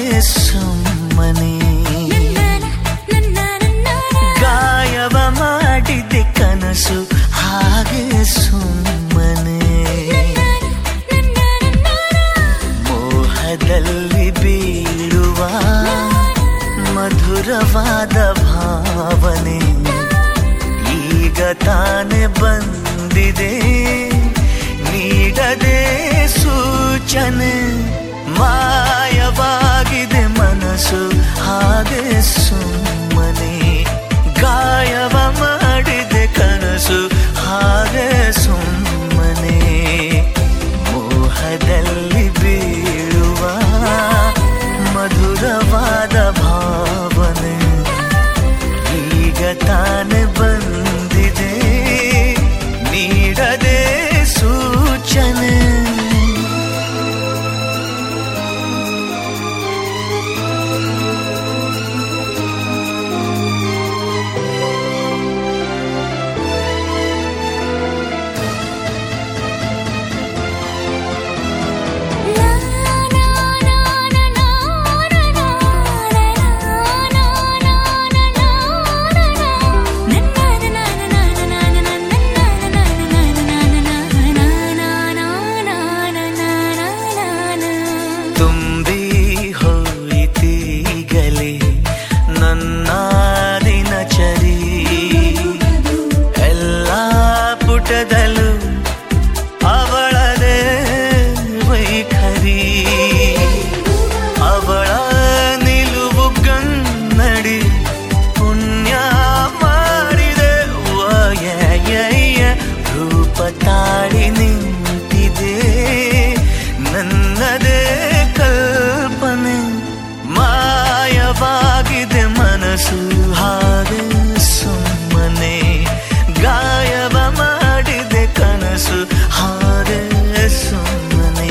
ಸುಮ್ಮನೆ ಗಾಯವ ಮಾಡಿದೆ ಕನಸು ಹಾಗೆ ಸುಮ್ಮನೆ ಮೋಹದಲ್ಲಿ ಬೀಳುವ ಮಧುರವಾದ ಭಾವನೆ ಈಗ ತಾನೆ ಬಂದಿದೆ ನೀಡದೆ ಸೂಚನೆ ಮಾಯವಾಗಿದೆ ಮನಸ್ಸು ಹಾಗೆ ಸುಮ್ಮನೆ ಗಾಯವ ಮಾಡಿದೆ ಕನಸು ಹಾಗೆ ಸುಮ್ಮನೆ ಮೋಹದಲ್ಲಿ ಬೀಳುವ ಮಧುರವಾದ ಭಾವನೆ ಈಗ ತಾನೆ ಬಂದಿದೆ ನೀಡದೆ ಸೂಚನೆ ತುಂಬಿ ಹೋಯಿತೀಗಲೇ ನನ್ನ ದಿನಚರಿ ಎಲ್ಲ ಪುಟದಲ್ಲೂ ಅವಳದೇ ವೈಖರಿ ಅವಳ ನಿಲುವು ಗನ್ನಡಿ ಪುಣ್ಯ ಮಾಡಿದೆ ವಯಯ ರೂಪ ತಾಳಿ ನಿಂತಿದೆ ನನ್ನದೇ ಕಲ್ಪನೆ ಮಾಯವಾಗಿದೆ ಮನಸ್ಸು ಹಾಗೆ ಸುಮ್ಮನೆ ಗಾಯವ ಮಾಡಿದೆ ಕನಸು ಹಾಗೆ ಸುಮ್ಮನೆ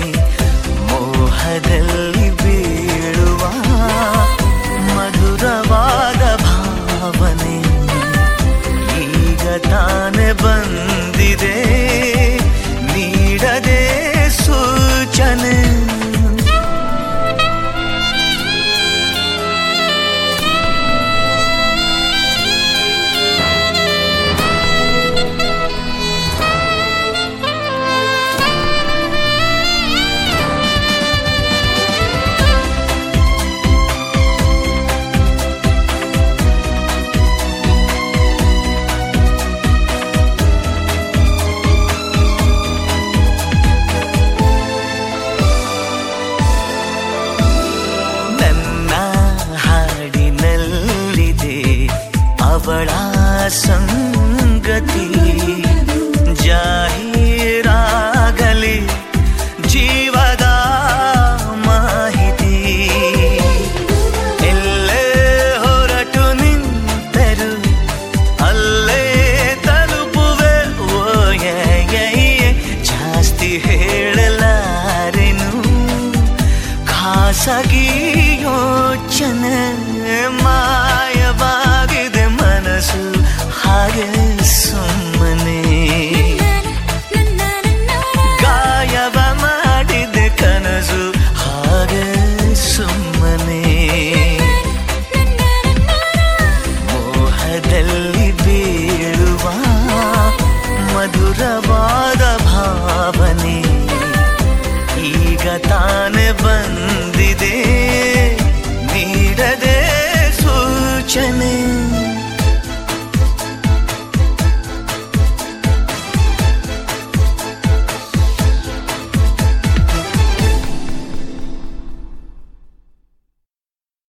ಮೋಹದಲ್ಲಿ ಬೀಳುವ ಮಧುರವಾದ ಭಾವನೆ ಈಗ ತಾನೆ ಬಂದಿದೆ ನೀಡದೆ ಸೂಚನೆ ನನ್ನ ಹಾಡಿನಲ್ಲಿದೆ ಅವಳ ಸಂಗತಿ ಜಾಹೀರಾಗಲಿ ಜೀವದ ಮಾಹಿತಿ ಎಲ್ಲೇ ಹೊರಟು ನಿಂತರು ಅಲ್ಲೇ ತಲುಪುವೆ ಓಯಯ್ಯಯ್ಯ ಜಾಸ್ತಿ ಹೇಳಲಾರೆನು ಖಾಸಗಿ ಯೋಚನೆ ಮಾಯವಾಗಿದೆ ಮನಸ್ಸು ಹಾಗೆ ಸುಮ್ಮನೆ ಗಾಯವ ಮಾಡಿದೆ ಕನಸು ಹಾಗೆ ಸುಮ್ಮನೆ ಮೋಹದಲ್ಲಿ ಬೀಳುವ ಮಧುರವಾದ ಭಾವನೆ ಈಗ ತಾನೆ ಬಂದಿದೆ ನೀಡದೆ ಸೂಚನೆ